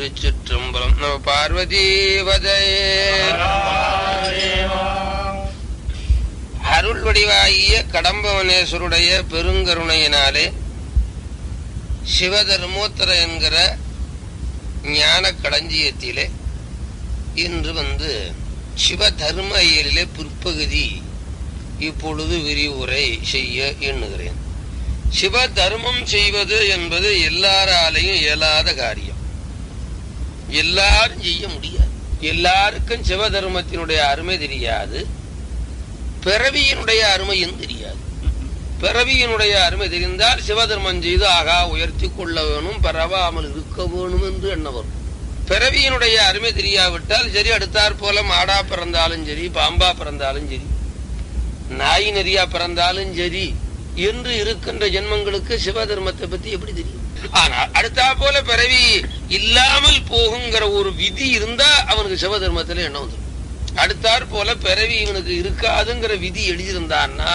திருச்சிற்றம்பலம் நம பார்வதீவதையே அருள் வடிவாகிய கடம்பவனேஸ்வருடைய பெருங்கருணையினாலே சிவதர்மோத்தர என்கிற ஞான களஞ்சியத்திலே இன்று வந்து சிவதர்ம இயலிலே பிற்பகுதி இப்பொழுது விரிவுரை செய்ய எண்ணுகிறேன் சிவ தர்மம் செய்வது என்பது எல்லாராலையும் இயலாத காரியம் எல்லாரும் செய்ய முடியாது எல்லாருக்கும் சிவ தர்மத்தினுடைய அருமை தெரியாது பிறவியினுடைய அருமையும் தெரியாது பிறவியினுடைய அருமை தெரிந்தால் சிவதர்மம் செய்து ஆகா உயர்த்தி கொள்ள வேணும் பரவாமல் இருக்க வேணும் என்று எண்ண வரும் பிறவியினுடைய அருமை தெரியாவிட்டால் சரி அடுத்தாற் போல மாடா பிறந்தாலும் சரி பாம்பா பிறந்தாலும் சரி நாய் நெறியா பிறந்தாலும் சரி என்று இருக்கின்ற ஜென்மங்களுக்கு சிவதர்மத்தை பத்தி எப்படி தெரியும் ஆனால் அடுத்தா போல பிறவி இல்லாமல் போகுங்கிற ஒரு விதி இருந்தா அவனுக்கு சிவதர்மத்துல எண்ணம் வந்துடும் அடுத்தாற் போல பிறவி இவனுக்கு இருக்காதுங்கிற விதி எழுதியிருந்தான்னா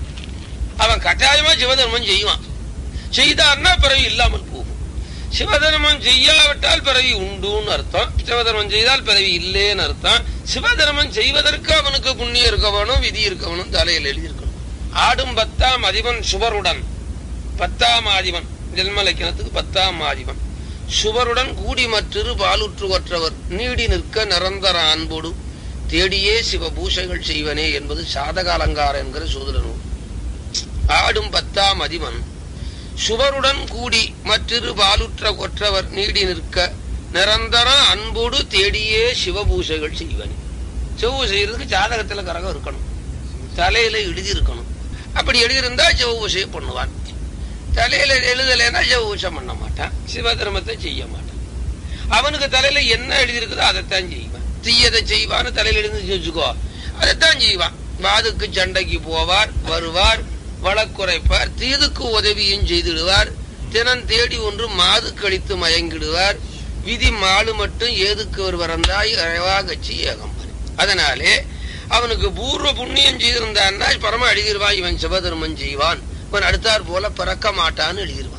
அவன் கட்டாயமா சிவதர்மம் செய்வான் செய்தான்னா பிறவி இல்லாமல் போகும் சிவதர்மம் செய்யாவிட்டால் பிறவி உண்டுன்னு அர்த்தம் சிவதர்மம் செய்தால் பிறவி இல்லேன்னு அர்த்தம் சிவதர்மம் செய்வதற்கு அவனுக்கு புண்ணியம் இருக்க வேணும் விதி இருக்க வேணும் தலையில் எழுதியிருக்கணும் ஆடும் பத்தாம் அதிபன் சுவருடன் பத்தாம் ஆதிவன் ஜென்மலக்கினத்துக்கு பத்தாம் ஆதிவன் சுவருடன் கூடி மற்றொரு பாலுற்று கொற்றவர் நீடி நிற்க நிரந்தர அன்போடு தேடியே சிவபூஷைகள் செய்வனே என்பது சாதக அலங்காரம் என்கிற சூதர நூல் ஆடும் பத்தாம் அதிபன் சுவருடன் கூடி மற்றொரு பாலுற்ற கொற்றவர் நீடி நிற்க நிரந்தர அன்போடு தேடியே சிவபூஷைகள் செய்வனே சிவபூஜை செய்யறதுக்கு ஜாதகத்துல கரகம் இருக்கணும் தலையில எழுதி இருக்கணும் அப்படி எழுதியிருந்தா சிவபூஷையை பண்ணுவான் தலையில எழுதலைன்னா சிவபூஷம் பண்ண மாட்டான் சிவதர்மத்தை செய்ய மாட்டான் அவனுக்கு தலையில என்ன எழுதியிருக்குதோ அதைத்தான் செய்வான் தீயதை செய்வான்னு தலையில எழுதி வச்சுக்கோ அதைத்தான் செய்வான் வாதுக்கு சண்டைக்கு போவார் வருவார் வழக்குறைப்பார் தீதுக்கு உதவியும் செய்திடுவார் தினம் தேடி ஒன்று மாது கழித்து மயங்கிடுவார் விதி மாலு மட்டும் ஏதுக்கு ஒரு வரந்தாய் அழவா கட்சி ஏகம்பன் அதனாலே அவனுக்கு பூர்வ புண்ணியம் செய்திருந்தான்னா பரம எழுதிடுவான் இவன் சிவதர்மம் செய்வான் இவன் அடுத்தாற் போல பிறக்க மாட்டான்னு எழுதிடுவான்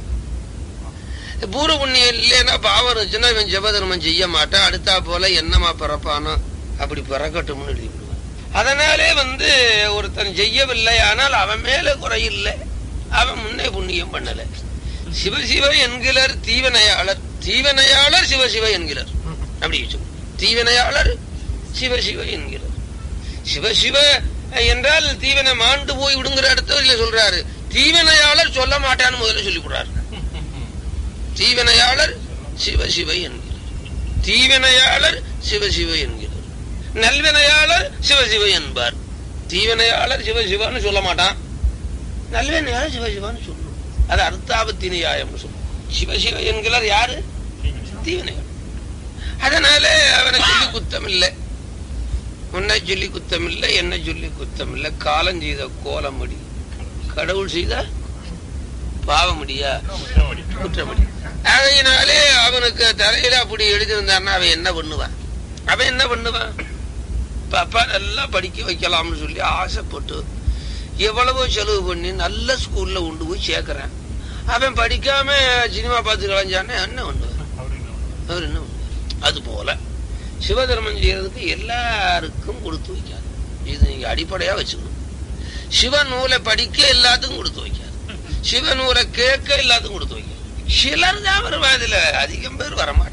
பூர்வ புண்ணியம் இல்லைன்னா பாவம் இருந்துச்சுன்னா இவன் சிவதர்மம் செய்ய மாட்டான் அடுத்தா போல என்னமா பிறப்பானோ அப்படி பிறக்கட்டும்னு எழுதி விடுவான் அதனாலே வந்து ஒருத்தன் செய்யவில்லை ஆனால் அவன் மேல குறையில்லை அவன் முன்னே புண்ணியம் பண்ணல சிவசிவ என்கிறார் தீவனையாளர் தீவனையாளர் சிவசிவ என்கிறார் அப்படி தீவனையாளர் சிவசிவ என்கிறார் சிவசிவ என்றால் தீவனை மாண்டு போய் விடுங்கிற இடத்துல சொல்றாரு தீவனையாளர் சொல்ல மாட்டான்னு முதல்ல சொல்லி விடுறாரு தீவனையாளர் சிவசிவ என்கிறார் தீவனையாளர் சிவசிவ என்கிறார் நல்வினையாளர் சிவசிவ என்பார் தீவனையாளர் சிவசிவான்னு சொல்ல மாட்டான் நல்வினையாளர் சிவசிவான்னு சொல்லும் அது அர்த்தாபத்தி நியாயம்னு சொல்லும் சிவசிவ என்கிறார் யாரு தீவனையாளர் அதனால அவனை சொல்லி குத்தம் இல்லை உன்னை சொல்லி குத்தம் இல்லை என்ன சொல்லி குத்தம் இல்லை காலம் செய்த கோலமடி கடவுள் செய்த பாவமடியா குற்றமடி அதனாலே அவனுக்கு தலையில அப்படி எழுதியிருந்தான்னா அவன் என்ன பண்ணுவான் அவன் என்ன பண்ணுவான் பாப்பா நல்லா படிக்க வைக்கலாம்னு சொல்லி ஆசைப்பட்டு எவ்வளவோ செலவு பண்ணி நல்ல ஸ்கூல்ல கொண்டு போய் சேர்க்கிறேன் அவன் படிக்காம சினிமா பார்த்து கலைஞ்சானே என்ன பண்ணுவார் அவர் என்ன பண்ணுவார் அது போல சிவதர்மம் செய்யறதுக்கு எல்லாருக்கும் கொடுத்து வைக்காது இது நீங்க அடிப்படையா வச்சுக்கணும் சிவ நூலை படிக்க எல்லாத்துக்கும் கொடுத்து வைக்காது சிவ நூலை கேட்க எல்லாத்துக்கும் கொடுத்து வைக்காது சிலர் தான் வருவா இதுல அதிகம் பேர் வரமாட்டேன்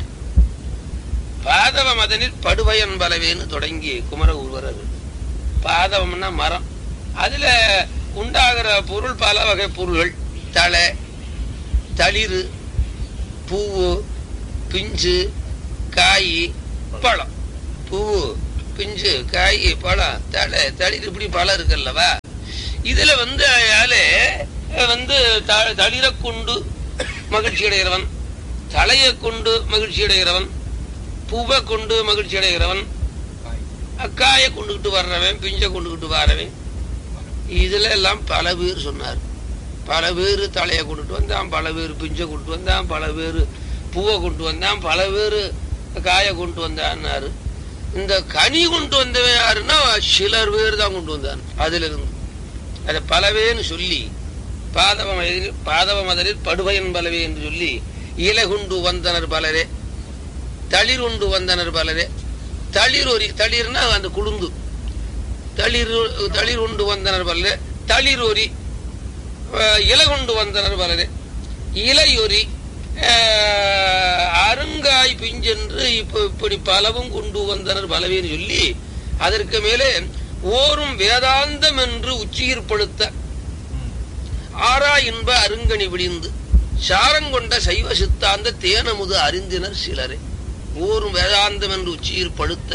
பாதவ மதனில் படுவயன் பலவேன்னு தொடங்கி குமர உருவரர் பாதவம்னா மரம் அதுல உண்டாகிற பொருள் பல வகை பொருள்கள் தலை தளிர் பூவு பிஞ்சு காய் பழம் பூவு பிஞ்சு காய் பழம் தலை தளிர் இப்படி பழம் இருக்குல்லவா இதுல வந்து அயாலே வந்து தளிரை கொண்டு மகிழ்ச்சி அடைகிறவன் தலையை கொண்டு மகிழ்ச்சி அடைகிறவன் பூவை கொண்டு மகிழ்ச்சி அடைகிறவன் அக்காயை கொண்டுகிட்டு வர்றவன் பிஞ்சை கொண்டுகிட்டு வரவன் இதுல எல்லாம் பல பேர் சொன்னார் பல பேர் தலையை கொண்டுட்டு வந்தான் பல பேர் பிஞ்சை கொண்டு வந்தான் பல பேர் பூவை கொண்டு வந்தான் பல பேர் காயை கொண்டு வந்தான்னாரு இந்த கனி கொண்டு வந்தவன் யாருன்னா சிலர் பேர் தான் கொண்டு வந்தான் அதுல இருந்து அதை பலவேன்னு சொல்லி பாதவ மதிலில் பாதவ மதலில் படுவையன் பலவே என்று சொல்லி இலகுண்டு வந்தனர் பலரே தளிர் உண்டு வந்தனர் பலரே தளிர் ஒரி தளிர்னா அந்த குளுந்து தளிர் தளிர் உண்டு வந்தனர் பலரே தளிர் ஒரி அஹ், இலகுண்டு வந்தனர் பலரே இலையொரி அஹ், அருங்காய் பிஞ்சென்று இப்ப இப்படி பலவும் கொண்டு வந்தனர் பலவேன்னு சொல்லி அதற்கு மேலே ஓரும் வேதாந்தம் என்று உச்சியிற்படுத்த ஆரா இன்ப அருங்கனி விடிந்து சாரங்கொண்ட சைவ சித்தாந்த தேனமுது அறிந்தினர் சிலரே ஓரும் வேதாந்தம் என்று உச்சியில் படுத்த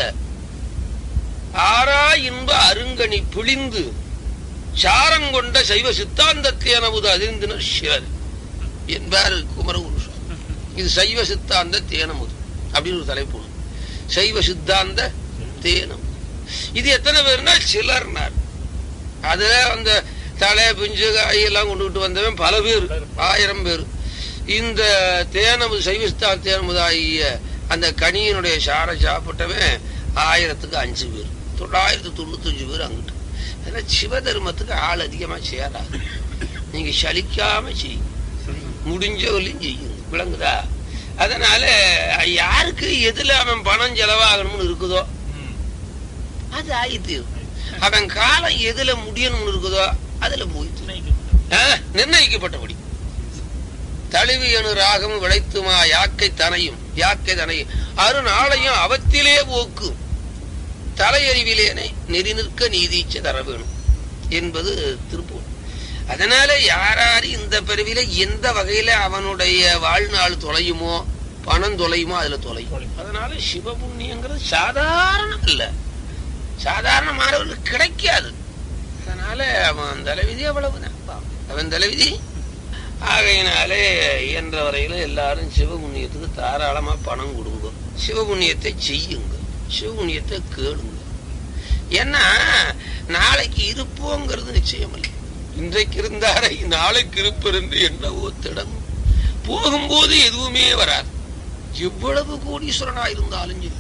ஆரா இன்ப அருங்கனி பிழிந்து சாரங்கொண்ட சைவ சித்தாந்த தேனமுது அறிந்தினர் சிலர் என்பார் குமரகுரு சுவாமி. இது சைவ சித்தாந்த தேனமுது அப்படின்னு ஒரு தலைப்பு உண்டு. சைவ சித்தாந்த தேனம் இது எத்தனை பேர்னா சிலர்னார் அதுல அந்த தலை பிஞ்சு காய் எல்லாம் கொண்டுகிட்டு வந்தவன் பல பேர் ஆயிரம் பேர் இந்த தேனமுது சைவஸ்தா தேனமுது ஆகிய அந்த கனியினுடைய சாரை சாப்பிட்டவன் ஆயிரத்துக்கு அஞ்சு பேர் தொள்ளாயிரத்து தொண்ணூத்தஞ்சு பேர் அங்கிட்டு அதனால சிவதர்மத்துக்கு ஆள் அதிகமா சேராது நீங்க சலிக்காம செய்யுங்க முடிஞ்ச வரையும் செய்யுங்க விளங்குதா அதனால யாருக்கு எதுல அவன் பணம் செலவாகணும்னு இருக்குதோ அது ஆயிட்டு அவன் காலம் எதுல முடியணும்னு இருக்குதோ அதுல போயிட்டு நிர்ணயிக்கப்பட்டபடி தழுவியனு ராகம் விளைத்துமா யாக்கை தனையும் யாக்கை தனையும் அரு நாளையும் அவத்திலே போக்கு தலையறிவிலேனை நெறி நிற்க நீதிச்ச தர வேணும் என்பது திருப்பூர் அதனால யாராரு இந்த பிறவில எந்த வகையில அவனுடைய வாழ்நாள் தொலையுமோ பணம் தொலையுமோ அதுல தொலையும் அதனால சிவபுண்ணியங்கிறது சாதாரணம் இல்ல சாதாரணமானவர்களுக்கு கிடைக்காது அதனால அவன் தலைவிதி அவ்வளவுதான் பாவம். அவன் தலைவிதி ஆகையினாலே இயன்ற வரையில எல்லாரும் சிவபுண்ணியத்துக்கு தாராளமா பணம் கொடுங்க சிவபுண்ணியத்தை செய்யுங்க சிவபுண்ணியத்தை கேளுங்க ஏன்னா நாளைக்கு இருப்போங்கிறது நிச்சயம் இல்லை இன்றைக்கு இருந்தாரை நாளைக்கு இருப்பர் என்று என்னவோ திடம் போகும்போது எதுவுமே வராது எவ்வளவு கோடீஸ்வரனா இருந்தாலும் சரி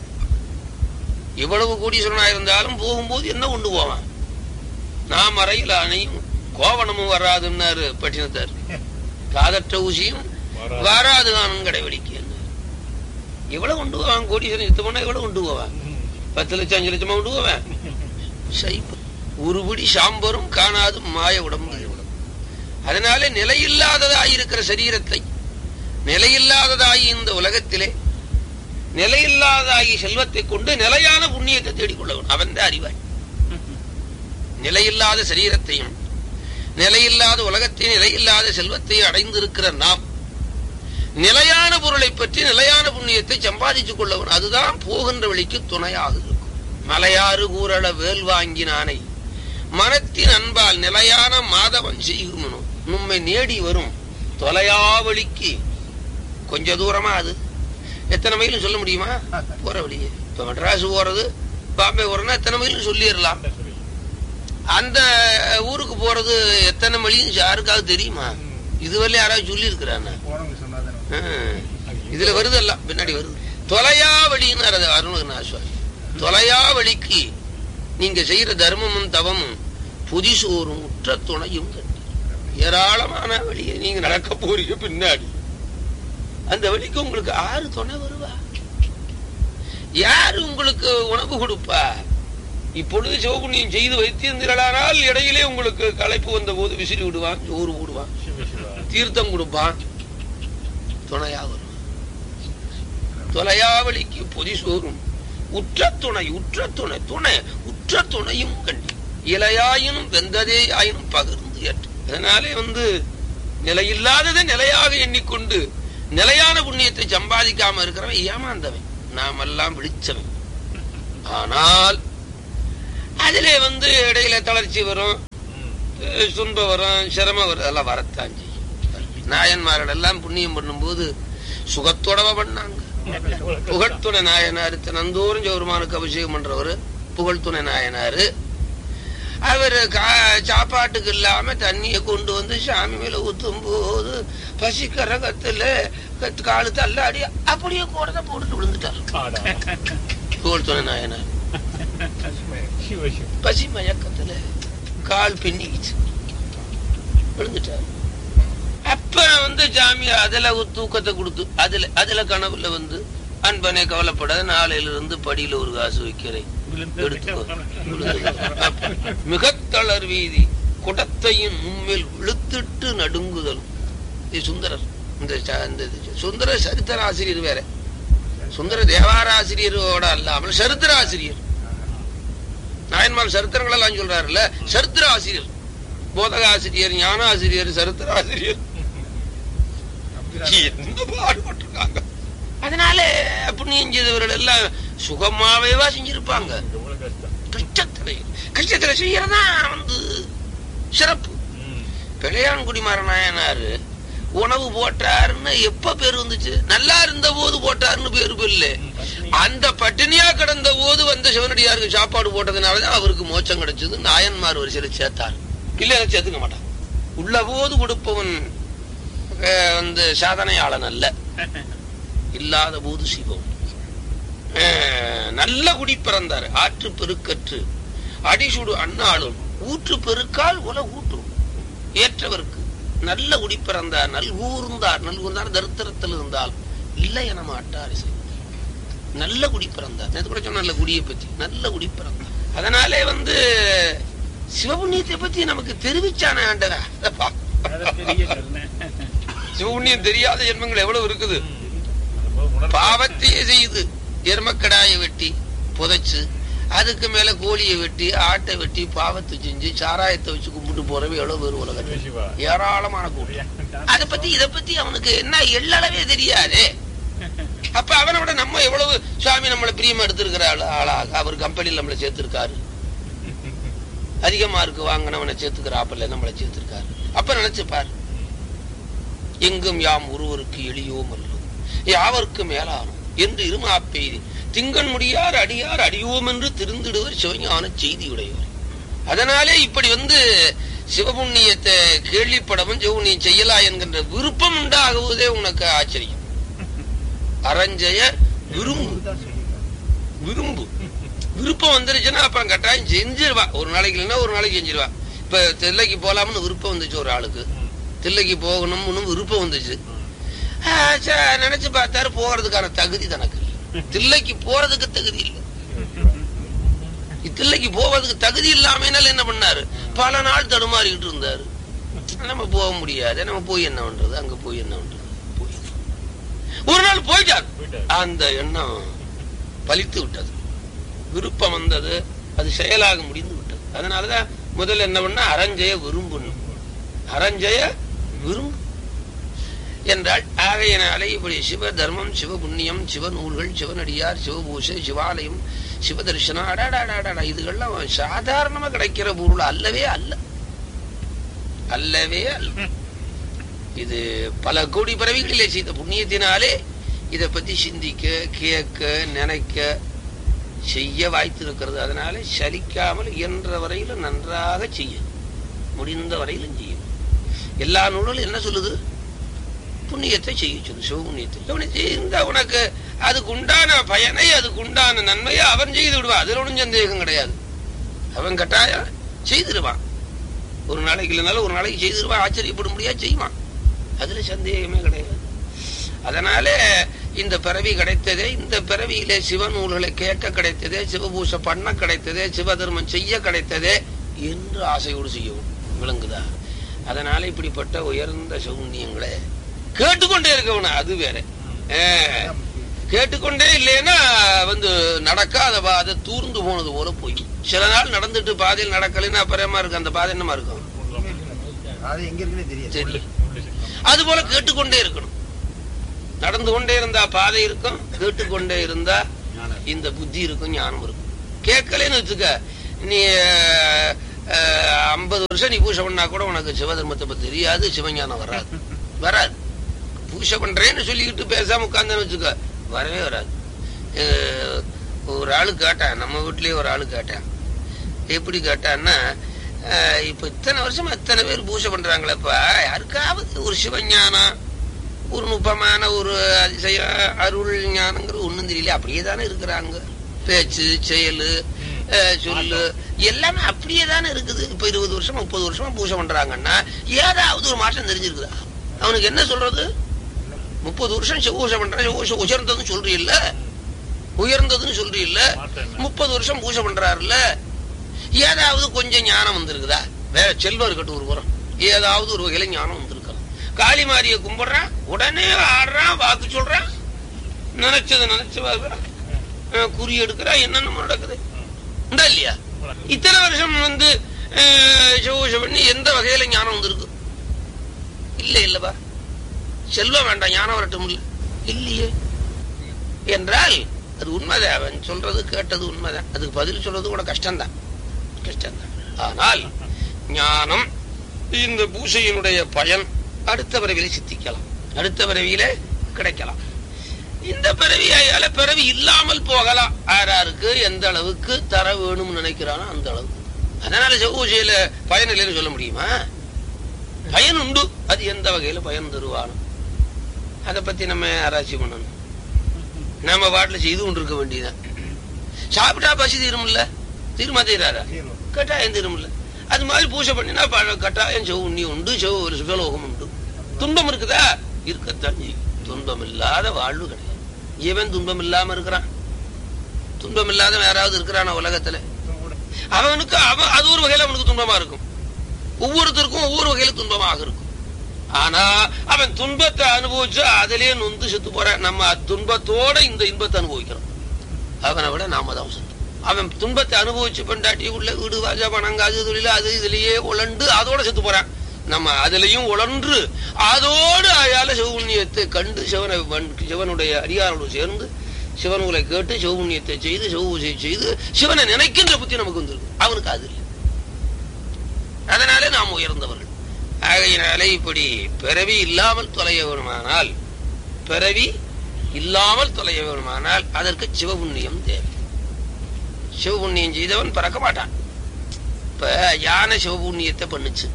எவ்வளவு கோடீஸ்வரனா இருந்தாலும் போகும்போது என்ன கொண்டு போவான் நாம் அறையில் அணையும் கோவணமும் வராதுன்னாரு பட்டினத்தார் காதற்ற ஊசியும் வராது நானும் கடைபிடிக்க எவ்வளவு கொண்டு போவான் கோடீஸ்வரன் யுத்தம் பண்ணா எவ்வளவு கொண்டு போவான் பத்து லட்சம் அஞ்சு லட்சமா கொண்டு போவேன் சைப்பு ஒருபடி சாம்பரும் காணாது மாய உடம்பு அதனால நிலையில்லாததாயிருக்கிற சரீரத்தை நிலையில்லாததாகி இந்த உலகத்திலே நிலையில்லாததாகி செல்வத்தை கொண்டு நிலையான புண்ணியத்தை தேடிக்கொள்ள வேண்டும் அவன் தான் அறிவாய் நிலையில்லாத சரீரத்தையும் நிலையில்லாத உலகத்தை நிலையில்லாத செல்வத்தையும் அடைந்திருக்கிற நாம் நிலையான பொருளை பற்றி நிலையான புண்ணியத்தை சம்பாதிச்சுக் கொள்ளவன் அதுதான் போகின்ற வழிக்கு துணையாக இருக்கும் மலையாறு கூறள வேல் வாங்கினானை மனத்தின் அன்பால் நிலையான மாதவன் செய்குமனோ நம்மை நேடி வரும் தொலையாவளிக்கு கொஞ்ச தூரமா அது எத்தனை மைலும் சொல்ல முடியுமா போற வழியே இப்ப மெட்ராஸ் போறது பாம்பே போறதுன்னா எத்தனை மைலும் சொல்லிடலாம் அந்த ஊருக்கு போறது எத்தனை மணியும் யாருக்காவது தெரியுமா இதுவரை யாராவது சொல்லி இருக்கிறான்னு இதுல வருது எல்லாம் பின்னாடி வருது தொலையா வழின்னு அருணகிரிநாசுவாமி தொலையா வழிக்கு நீங்க செய்யற தர்மமும் தவமும் புதிசோறும் உற்ற துணையும் கண்டு ஏராளமான வழியை நீங்க நடக்க போறீங்க பின்னாடி அந்த வழிக்கு உங்களுக்கு ஆறு துணை வருவா யாரு உங்களுக்கு உணவு கொடுப்பா இப்பொழுது சிவகுண்ணியம் செய்து வைத்திருந்தீர்களானால் இடையிலே உங்களுக்கு களைப்பு வந்த போது விசிறி விடுவான் சோறு போடுவான் தீர்த்தம் கொடுப்பான் துணையா வரும் தொலையாவளிக்கு பொதி சோறும் உற்ற துணை உற்ற துணை துணை உற்ற துணையும் கண்டி இலையாயினும் வெந்ததே ஆயினும் பகிர்ந்து ஏற்று அதனாலே வந்து நிலையில்லாததை நிலையாக எண்ணிக்கொண்டு நிலையான புண்ணியத்தை சம்பாதிக்காம இருக்கிறவன் ஏமாந்தவன் நாமெல்லாம் விழிச்சவன் ஆனால் அதிலே வந்து இடையில தளர்ச்சி வரும் துன்பம் வரும் சிரமம் வரும் அதெல்லாம் வரத்தான் செய்யும் நாயன்மார்கள் எல்லாம் புண்ணியம் பண்ணும்போது சுகத்தோடவ பண்ணாங்க புகழ்த்துணை நாயனார் தினந்தோறும் ஜெவருமானுக்கு அபிஷேகம் பண்றவர் புகழ்த்துணை நாயனாரு அவர் சாப்பாட்டுக்கு இல்லாம தண்ணிய கொண்டு வந்து சாமி மேல ஊத்தும் போது பசிக்கிற கத்துல காலு தள்ளாடி அப்படியே கூடத போட்டுட்டு விழுந்துட்டார் புகழ்த்துணை நாயனார் பசி மயக்கத்துல கால் பின்னிக்கிச்சு விழுந்துட்டார் அப்ப வந்து சாமி அதுல ஒரு தூக்கத்தை கொடுத்து அதுல அதுல கனவுல வந்து அன்பனே கவலைப்படாத நாளையிலிருந்து படியில ஒரு காசு வைக்கிறேன் எடுத்துக்கோ மிக தளர் வீதி குடத்தையும் உண்மையில் விழுத்திட்டு நடுங்குதலும் இது சுந்தரர் இந்த ச- இந்த இது சுந்தர சரித்திர ஆசிரியர் வேற சுந்தர தேவார ஆசிரியரோட அல்லாமல் சரித்திர ஆசிரியர் நாயன்மார் சரித்திரங்கள் எல்லாம் சொல்றாருல்ல சரித்திர ஆசிரியர் போதக ஆசிரியர் ஞான ஆசிரியர் சரித்திர ஆசிரியர் என்ன பாடுபட்டிருக்காங்க அதனால புண்ணியம் செய்தவர்கள் எல்லாம் சுகமாவேவா செஞ்சிருப்பாங்க எவ்வளவு கஷ்டம் கஷ்டத்துல கஷ்டத்துல செய்யறதா வந்து சிறப்பு பிள்ளையான்குடி மரணாயனாரு உணவு போட்டாருன்னு எப்ப பேர் வந்துச்சு நல்லா இருந்த போது போட்டாருன்னு பேரு இல்ல அந்த பட்டினியா கிடந்த போது வந்த சிவனடியாருக்கு சாப்பாடு போட்டதுனாலதான் அவருக்கு மோட்சம் கிடைச்சது நாயன்மார் வரிசையில சேர்த்தார் இல்ல சேர்த்துக்க மாட்டான் உள்ள போது கொடுப்பவன் அஹ், வந்து சாதனையாளன் அல்ல இல்லாத போது சிவம் அஹ், நல்ல குடி பிறந்தார் ஆற்று பெருக்கற்று அடிசுடு அண்ணாளும் ஊற்று பெருக்கால் உல ஊற்றும் ஏற்றவருக்கு நல்ல குடி பிறந்தார் நல்கூர்ந்தார் நல்கூர்ந்தார் தரித்திரத்தில் இருந்தால் இல்லை என மாட்டார் இசை நல்ல குடி பிறந்தார் நேத்து கூட சொன்ன நல்ல குடியை பத்தி நல்ல குடி பிறந்தார் அதனாலே வந்து சிவபுண்ணியத்தை பத்தி நமக்கு தெரிவிச்சான ஆண்டரா அதை பெரிய கருணை. சிவபுண்ணியம் தெரியாத ஜென்மங்கள் எவ்வளவு இருக்குது ரொம்ப உணர்வு. பாவத்தையே செய்யுது எருமக்கடாயை வெட்டி புதைச்சு அதுக்கு மேல கோழியை வெட்டி ஆட்டை வெட்டி பாவத்தை செஞ்சு சாராயத்தை வச்சு கும்பிட்டு போறவே எவ்வளவு பேர் உலகத்தில் சிவா. ஏராளமான கூட்டம் அத பத்தி இத பத்தி அவனுக்கு என்ன எள்ளளவே தெரியாதே அப்ப அவனை விட நம்ம எவ்வளவு சுவாமி நம்மளை பிரியமா எடுத்திருக்கிற ஆளு ஆளாக அவர் கம்பெனியில் நம்மளை சேர்த்திருக்காரு அதிகமா இருக்கு வாங்கினவனை சேர்த்துக்கிறாப்பல்ல நம்மளை சேர்த்திருக்காரு அப்ப நினைச்சு பாரு எங்கும் யாம் ஒருவருக்கு எளியோம் அல்லோம் யாவர்க்கு மேலானோம் என்று இருமா பெய்தி திங்கண் முடியார் அடியார் அடியோம் என்று திருந்திடுவர் சிவஞான செய்தியுடையவர் அதனாலே இப்படி வந்து சிவபுண்ணியத்தை கேள்விப்படவும் சிவபுண்ணியம் செய்யலா என்கின்ற விருப்பம் உண்டாகுவதே உனக்கு ஆச்சரியம் அரஞ்சய விரும்பு விரும்பு விருப்பம் வந்துருச்சுன்னா அப்புறம் கட்டாயம் செஞ்சிருவா ஒரு நாளைக்கு இல்லைன்னா ஒரு நாளைக்கு செஞ்சிருவா இப்ப தில்லைக்கு போலாம்னு விருப்பம் வந்துச்சு ஒரு ஆளுக்கு தில்லைக்கு போகணும்னு விருப்பம் வந்துச்சு ஆ, சரி, நினைச்சு பார்த்தாரு போகிறதுக்கான தகுதி தனக்கு இல்லை. தில்லைக்கு போறதுக்கு தகுதி இல்லை தில்லைக்கு போவதுக்கு தகுதி இல்லாமனால என்ன பண்ணாரு பல நாள் தடுமாறிக்கிட்டு இருந்தாரு நம்ம போக முடியாது நம்ம போய் என்ன பண்றது அங்க போய் என்ன பண்றது போய் ஒரு நாள் போயிட்டார் போயிட்டாரு. அந்த எண்ணம் பலித்து விட்டது விருப்பம் வந்தது அது செயலாக முடிந்து விட்டது அதனாலதான் முதல்ல என்ன பண்ண அரஞ்சய விரும்பணும் அரஞ்சய விரும்பு என்றால் ஆகையினாலே இப்படி சிவ தர்மம் சிவ புண்ணியம் சிவ நூல்கள் சிவனடியார் சிவபூஷை சிவாலயம் சிவ தரிசனம் அடாடாடாடா இதுகள்லாம் சாதாரணமா கிடைக்கிற பொருள் அல்லவே அல்ல அல்லவே அல்ல இது பல கோடி பிறவிகளிலே செய்த புண்ணியத்தினாலே இதை பத்தி சிந்திக்க கேட்க நினைக்க செய்ய வாய்த்திருக்கிறது அதனால சலிக்காமல் இயன்ற வரையிலும் நன்றாக செய்ய முடிந்த வரையிலும் செய்யும் எல்லா நூல்களும் என்ன சொல்லுது புண்ணியத்தை செய்ய சொல்லு சிவபுண்ணியத்தை சிவபுண்ணியம் செய்தா உனக்கு அதுக்கு உண்டான பயனை அதுக்கு உண்டான நன்மையை அவன் செய்து விடுவான் அதுல ஒன்றும் சந்தேகம் கிடையாது அவன் கட்டாயம் செய்திருவான் ஒரு நாளைக்கு இல்லைனாலும் ஒரு நாளைக்கு செய்திருவான் ஆச்சரியப்படும்படியா செய்வான் அதுல சந்தேகமே கிடையாது அதனால இந்த பிறவி கிடைத்ததே இந்த பிறவியிலே சிவநூல்களை கேட்க கிடைத்ததே சிவபூஷை பண்ண கிடைத்ததே சிவதர்மம் செய்ய கிடைத்ததே என்று ஆசையோடு செய்யவும் விளங்குதா அதனால இப்படிப்பட்ட உயர்ந்த சௌன்யங்களை கேட்டுக்கொண்டே இருக்கவன அது வேற அஹ், கேட்டுக்கொண்டே இல்லைன்னா வந்து நடக்காத பாதை தூர்ந்து போனது போல போய் சில நாள் நடந்துட்டு பாதையில் நடக்கலைன்னா அப்புறமா இருக்கு அந்த பாதை என்னமா இருக்கும் அது எங்க இருக்குன்னே தெரியாது தெரியும் அது போல கேட்டுக்கொண்டே இருக்கணும் நடந்து கொண்டே இருந்தா பாதை இருக்கும் கேட்டுக்கொண்டே இருந்தா இந்த புத்தி இருக்கும் ஞானம் இருக்கும் கேட்கலன்னு வச்சுக்க நீ ஐம்பது வருஷம் நீ பூஜை பண்ணா கூட உனக்கு சிவதர்மத்தை பத்தி தெரியாது சிவஞானம் வராது வராது பூஜை பண்றேன்னு சொல்லிக்கிட்டு பேசாம உட்கார்ந்தேன்னு வச்சுக்க வரவே வராது அஹ், ஒரு ஆளு கேட்டான் நம்ம வீட்லயே ஒரு ஆளு கேட்டான் எப்படி கேட்டான்னா அஹ், இப்ப இத்தனை வருஷமா இத்தனை பேர் பூஜை பண்றாங்களேப்பா யாருக்காவது ஒரு சிவஞானம் ஒரு நுட்பமான ஒரு அதிசயம் அருள் ஞானங்கிறது ஒண்ணும் தெரியல அப்படியே தானே இருக்கிறாங்க பேச்சு செயலு அஹ், சொல்லு எல்லாமே அப்படியே தானே இருக்குது இப்ப இருபது வருஷம் முப்பது வருஷமா பூஜை பண்றாங்கன்னா ஏதாவது ஒரு மாற்றம் தெரிஞ்சிருக்குதா அவனுக்கு என்ன சொல்றது முப்பது வருஷம் செவ்வூசை பண்றேன் செவ்வூசை உயர்ந்ததுன்னு சொல்றீல்ல உயர்ந்ததுன்னு சொல்றீல்ல மாற்றம் என்ன? முப்பது வருஷம் பூஜை பண்றாருல்ல ஏதாவது கொஞ்சம் ஞானம் வந்திருக்குதா வேற செல்வம் இருக்கட்டும் ஒரு புறம் ஏதாவது ஒரு வகையில ஞானம் வந்திருக்கலாம் காளி மாரிய கும்பிடுறான் உடனே ஆடுறான் வாக்கு சொல்றான் நினைச்சது நினைச்சு பார்க்கறான். அஹ் குறி எடுக்கிறான் என்னென்னமோ நடக்குது உண்டா இல்லையா இத்தனை வருஷம் வந்து அஹ், செவ்வூசை பண்ணி எந்த வகையில ஞானம் வந்திருக்கு இல்ல இல்லப்பா செல்வம் வேண்டாம் ஞானம் வரட்டும் இல்ல இல்லையே என்றால் அது உண்மைதான் அவன் சொல்றது கேட்டது உண்மைதான் அதுக்கு பதில் சொல்றது கூட கஷ்டம்தான் கஷ்டம்தான் ஆனால் ஞானம் இந்த பூசையினுடைய பயன் அடுத்த பிறவியில சித்திக்கலாம் அடுத்த பிறவியில கிடைக்கலாம் இந்த பிறவியால பிறவி இல்லாமல் போகலாம் ஆறாருக்கு எந்த அளவுக்கு தர வேணும்னு நினைக்கிறானோ அந்த அளவுக்கு அதனால செவ்வூசையில பயன் இல்லைன்னு சொல்ல முடியுமா பயன் உண்டு அது எந்த வகையில பயன் தருவானோ அதை பத்தி நம்ம ஆராய்ச்சி பண்ணணும் நம்ம பாட்டுல செய்து கொண்டிருக்க வேண்டியதுதான் சாப்பிட்டா பசி தீரும்ல தீருமா தீராரா தீரும். கட்டாயம் தீரும்ல அது மாதிரி பூஜை பண்ணினா ப- கட்டாயம் செவ் உண்ணி உண்டு செவ் ஒரு சிவலோகம் உண்டு துன்பம் இருக்குதா இருக்கத்தான் செய்யும். துன்பம் இல்லாத வாழ்வு கிடையாது இவன் துன்பம் இல்லாம இருக்கிறான் துன்பம் இல்லாத யாராவது இருக்கிறான உலகத்துல அவனுக்கு அவன் அது ஒரு வகையில அவனுக்கு துன்பமா இருக்கும் ஒவ்வொருத்தருக்கும் ஒவ்வொரு வகையில துன்பமாக இருக்கும் ஆனா அவன் துன்பத்தை அனுபவிச்சு அதிலேயே நொந்து செத்து போறான் நம்ம அத் துன்பத்தோட இந்த இன்பத்தை அனுபவிக்கிறோம் அவனை விட நாம தான் செத்து அவன் துன்பத்தை அனுபவிச்சு பெண்டாட்டி உள்ள வீடு வாஜா பணங்காது தொழில அது இதுலயே உழண்டு அதோட செத்து போறான் நம்ம அதுலயும் உழன்று அதோடு அயால சிவபுண்ணியத்தை கண்டு சிவனை வண்- சிவனுடைய அடியாரோடு சேர்ந்து சிவனுகளை கேட்டு சிவபுண்ணியத்தை செய்து சிவபூஜை செய்து சிவனை நினைக்கின்ற புத்தி நமக்கு வந்திருக்கு அவனுக்கு அது இல்லை அதனாலே நாம் உயர்ந்தவர்கள் ஆகையினாலே இப்படி பிறவி இல்லாமல் தொலைய வேணுமானால் பிறவி இல்லாமல் தொலைய வேணுமானால் அதற்கு சிவபுண்ணியம் தேவை சிவபுண்ணியம் செய்தவன் பிறக்க மாட்டான் இப்ப யானை சிவபுண்ணியத்தை பண்ணுச்சு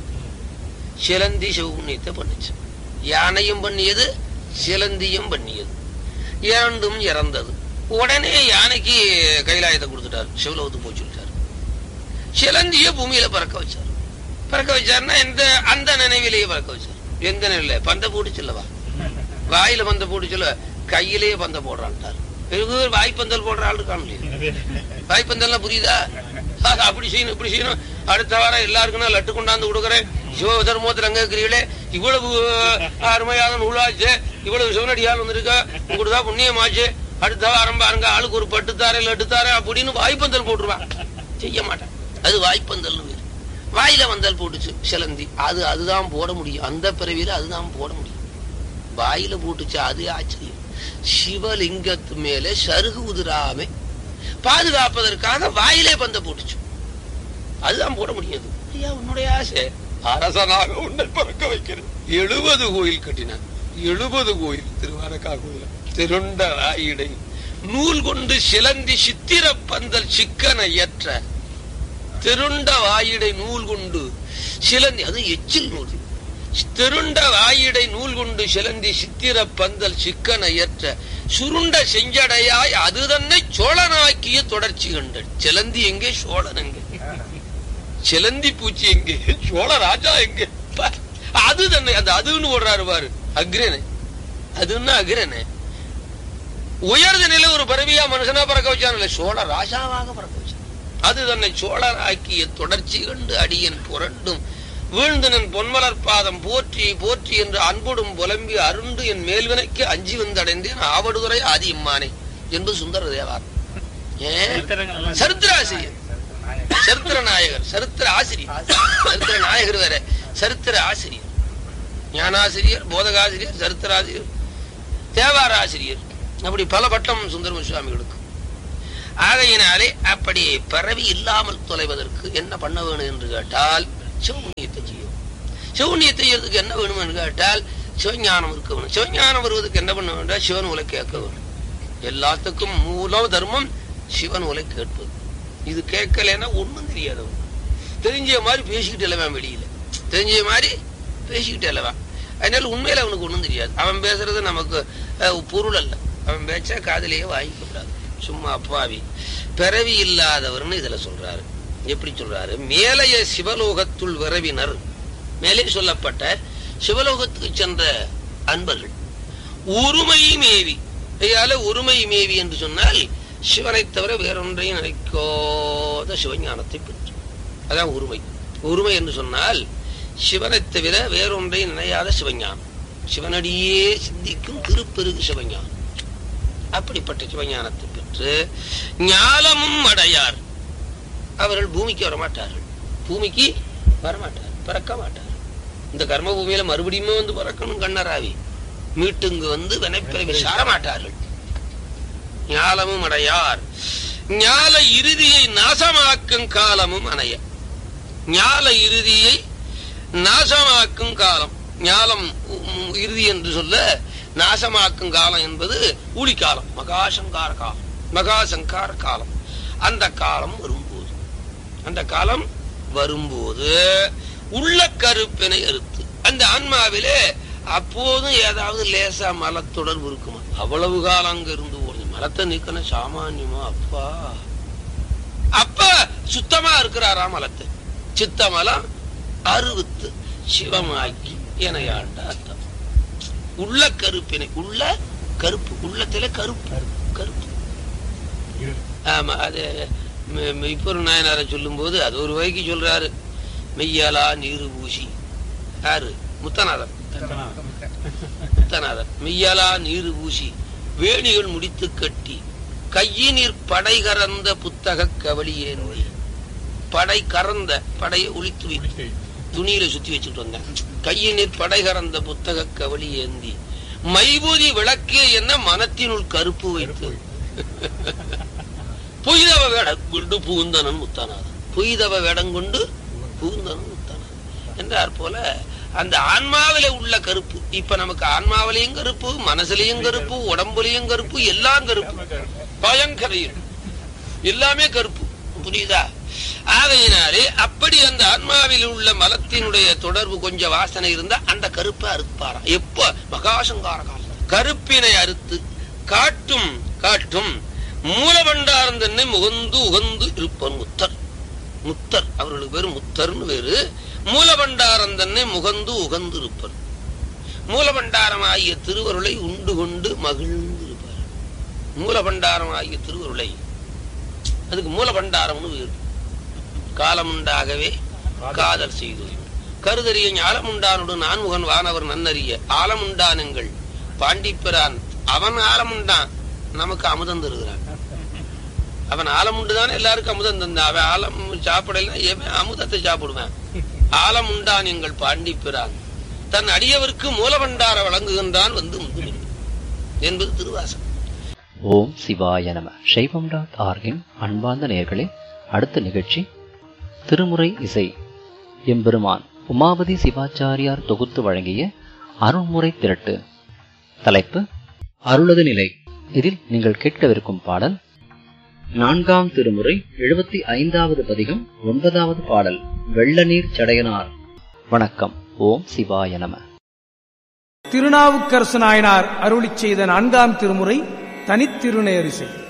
சிலந்தி சிவபுண்ணியத்தை பண்ணுச்சு யானையும் பண்ணியது சிலந்தியும் பண்ணியது இரண்டும் இறந்தது உடனே யானைக்கு கைலாயத்தை கொடுத்துட்டார் சிவலோகத்துக்கு போய் சொல்லிட்டார் சிலந்திய பூமியில பறக்க வச்சார் பறக்க வச்சாருன்னா எந்த அந்த நினைவிலேயே பறக்க வச்சார் எந்த நிலையில பந்த போட்டுச்சுல்லவா வாயில பந்த போட்டுச்சுல கையிலேயே பந்த போடுறான்ட்டார் வெகு வாய்ப்பந்தல் போடுற ஆள் இருக்கான் இல்லையா வாய்ப்பந்தல்லாம் புரியுதா அது அப்படி செய்யணும் இப்படி செய்யணும் அடுத்த வாரம் எல்லாருக்கும் நான் லட்டு கொண்டாந்து கொடுக்குறேன் சிவ தர்மத்தில் அங்க இருக்கிறீங்களே இவ்வளவு அருமையான நூலாச்சு இவ்வளவு சிவனடியால் வந்திருக்க உங்களுக்கு தான் புண்ணியமாச்சு அடுத்த வாரம் பாருங்க ஆளுக்கு ஒரு பட்டு தாரே லட்டு தாரே அப்படின்னு வாய்ப்பந்தல் போட்டுருவான் செய்ய மாட்டேன் அது வாய்ப்பந்தல் பேரு வாயில வந்தல் போட்டுச்சு சிலந்தி அது அதுதான் போட முடியும் அந்த பிறவியில அதுதான் போட முடியும் வாயில போட்டுச்சு அது ஆச்சரியம் சிவலிங்கத்து மேலே சருகு உதிராமை பாதுகாப்பதற்காக வாயிலே பந்த போட்டுச்சு அதுதான் போட முடியாது ஐயா உன்னுடைய ஆசை அரசனாக உன்னை பறக்க வைக்கிறேன் எழுபது கோயில் கட்டினான் எழுபது கோயில் திருவாரக்கா கோயில் திருண்ட ராயிடை நூல் கொண்டு சிலந்தி சித்திர பந்தல் சிக்கன ஏற்ற திருண்ட வாயிடை நூல் கொண்டு சிலந்தி அது எச்சில் நூல் திருண்ட வாயிடை நூல் கொண்டு சிலந்தி சித்திர பந்தல் சிக்கன ஏற்ற சுருண்ட செஞ்சடையாய் அது தன்னை சோழனாக்கிய தொடர்ச்சி கண்டல் சிலந்தி எங்கே சோழன் எங்கே சிலந்தி பூச்சி எங்கே சோழ ராஜா எங்கே பா, அது தன்னை அந்த அதுன்னு போடுறாரு பாரு அக்ரனே அதுன்னா அக்ரனே உயர்ந்த நிலை ஒரு பறவையா மனுஷனா பறக்க வச்சான் சோழ ராஜாவாக பறக்க வச்சான் அது தன்னை சோழராக்கிய தொடர்ச்சி கண்டு அடியன் புரண்டும் வீழ்ந்தனன் பொன்மலர் பாதம் போற்றி போற்றி என்று அன்புடும் புலம்பி அருண்டு என் மேல்வினைக்கு அஞ்சி வந்தடைந்தேன் ஆவடுதுறை ஆதி இம்மானே என்பது சுந்தர தேவார் ஏன் சரித்திராசிரியர் சரித்திர நாயகர் சரித்திர ஆசிரியர் சரித்திர நாயகர் வேற சரித்திர ஆசிரியர் ஞானாசிரியர் போதகாசிரியர் சரித்திராசிரியர் தேவார ஆசிரியர் அப்படி பல பட்டம் சுந்தரம சுவாமிகளுக்கு ஆகையினாலே அப்படி பரவி இல்லாமல் தொலைவதற்கு என்ன பண்ண வேணும் என்று கேட்டால் சிவபுண்ணியத்தை செய்யும் சிவபுண்ணியத்தை செய்யறதுக்கு என்ன வேணும் என்று கேட்டால் சிவஞானம் இருக்க வேணும் சிவஞானம் வருவதற்கு என்ன பண்ண வேண்டாம் சிவன் உலை கேட்க வேணும் எல்லாத்துக்கும் மூல தர்மம் சிவன் உலை கேட்பது இது கேட்கலைன்னா ஒண்ணும் தெரியாது அவனுக்கு. தெரிஞ்ச மாதிரி பேசிக்கிட்டு இல்லவன் வெளியில தெரிஞ்ச மாதிரி பேசிக்கிட்டு இல்லவன் அதனால உண்மையில அவனுக்கு ஒண்ணும் தெரியாது அவன் பேசுறது நமக்கு அஹ், பொருள் அல்ல அவன் பேச்சா காதிலேயே வாங்கிக்க கூடாது சும்மா அப்பாவி பிறவி இல்லாதவர்னு இதுல சொல்றாரு எப்படி சொல்றாரு மேலைய சிவலோகத்துள் விரவினர் மேலே சொல்லப்பட்ட சிவலோகத்துக்கு சென்ற அன்பர்கள் உரிமை மேவி ஐயால உரிமை மேவி என்று சொன்னால் சிவனை தவிர வேறொன்றையும் நினைக்காத சிவஞானத்தை பெற்று அதான் உரிமை உரிமை என்று சொன்னால் சிவனை தவிர வேறொன்றையும் நினையாத சிவஞானம் சிவனடியே சிந்திக்கும் திருப்பெருகு சிவஞானம் அப்படிப்பட்ட சிவஞானத்தை பெற்று ஞாலமும் அடையார் அவர்கள் பூமிக்கு வரமாட்டார்கள் பூமிக்கு வரமாட்டார் பிறக்க மாட்டார் இந்த கர்ம பூமியில மறுபடியுமே வந்து பிறக்கணும் கண்ணராவி மீட்டுங்கு வந்து வினைப்பிறவி சார மாட்டார்கள் ஞாலமும் அடையார் ஞால இறுதியை நாசமாக்கும் காலமும் அணைய ஞால இறுதியை நாசமாக்கும் காலம் ஞாலம் உம், இறுதி என்று சொல்ல நாசமாக்கும் காலம் என்பது ஊழிக்காலம் மகாசங்கார காலம் மகாசங்கார காலம் அந்த காலம் வரும்போது அந்த காலம் வரும்போது உள்ள கருப்பினை அறுத்து அந்த ஆன்மாவிலே அப்போதும் ஏதாவது லேசா மலத்தொடர்பு இருக்குமா அவ்வளவு காலம் அங்க இருந்து ஓடுது மலத்தை நீக்கணும் சாமானியமா அப்பா அப்ப சுத்தமா இருக்கிறாரா மலத்தை சித்த மலம் அறுவித்து சிவமாக்கி எனையாண்ட அர்த்தம் உள்ள கருப்பினை உள்ள கருப்பு உள்ளத்தில கருப்பு கருப்பு ஆமா அது ம- ம- இப்போ ஒரு நாயனாரை சொல்லும் போது அது ஒரு வகைக்கு சொல்றாரு மெய்யாலா நீரு பூசி யாரு முத்தநாதன் முத்தநாதன் மெய்யாலா நீரு பூசி வேணிகள் முடித்து கட்டி கையினிற் படை கறந்த புத்தக கவலி ஏந்தி படை கறந்த படையை ஒளித்து வைத்து துணியில சுத்தி வச்சுட்டு வந்தேன் கையினிற் படை கறந்த புத்தக கவலி ஏந்தி மைபூதி விளக்கே என்ன மனத்தினுள் கருப்பு வைத்து பொய்தவ வேடம் கொண்டு புகுந்தனன் முத்தானாதன் பொய்தவ வேடம் கொண்டு புகுந்தனன் முத்தானாதன் என்றார் போல அந்த ஆன்மாவில உள்ள கருப்பு இப்ப நமக்கு ஆன்மாவிலையும் கருப்பு மனசுலயும் கருப்பு உடம்புலயும் கருப்பு எல்லாம் கருப்பு பயங்கரையும் எல்லாமே கருப்பு புரியுதா ஆகையினாலே அப்படி அந்த ஆன்மாவில் உள்ள மலத்தினுடைய தொடர்பு கொஞ்சம் வாசனை இருந்தா அந்த கருப்பை அறுப்பாராம் எப்ப மகாசங்கார காலம் கருப்பினை அறுத்து காட்டும் காட்டும் மூலபண்டாரம் தன்னை முகந்து உகந்து இருப்பன் முத்தர் முத்தர் அவர்களுக்கு பேரு முத்தர்னு பேரு மூலபண்டாரம் தன்னை முகந்து உகந்து இருப்பர் மூலபண்டாரம் ஆகிய திருவருளை உண்டு கொண்டு மகிழ்ந்து இருப்பார் மூலபண்டாரம் ஆகிய திருவருளை அதுக்கு மூலபண்டாரம்னு பேரு காலமுண்டாகவே காதல் செய்து கருதறிய ஞாலமுண்டானோடு நான்முகன் வானவர் நன்னறிய ஆலமுண்டானுங்கள் பாண்டிப்பிரான் அவன் ஆலமுண்டான் நமக்கு அமுதம் தருகிறான் அவன் ஆலமுண்டுதான் எல்லாருக்கும் அமுதம் தந்தான் அவன் ஆலம் சாப்பிடல எவன் அமுதத்தை சாப்பிடுவான் ஆலமுண்டான் எங்கள் பாண்டிப்பிரான் தன் அடியவருக்கு மூலபண்டார வழங்குகின்றான் வந்து முந்து நின்று. என்பது திருவாசகம் ஓம் சிவாய நம சைவம் டாட் ஆர்கின் அன்பார்ந்த நேயர்களே அடுத்த நிகழ்ச்சி திருமுறை இசை எம்பெருமான் உமாபதி சிவாச்சாரியார் தொகுத்து வழங்கிய அருள்முறை திரட்டு தலைப்பு அருளது நிலை இதில் நீங்கள் கேட்கவிருக்கும் பாடல் நான்காம் திருமுறை எழுபத்தி ஐந்தாவது பதிகம் ஒன்பதாவது பாடல் வெள்ளநீர் சடையனார் வணக்கம் ஓம் சிவாய நம திருநாவுக்கரசு நாயனார் அருளிச் செய்த நான்காம் திருமுறை தனித்திருநேரிசை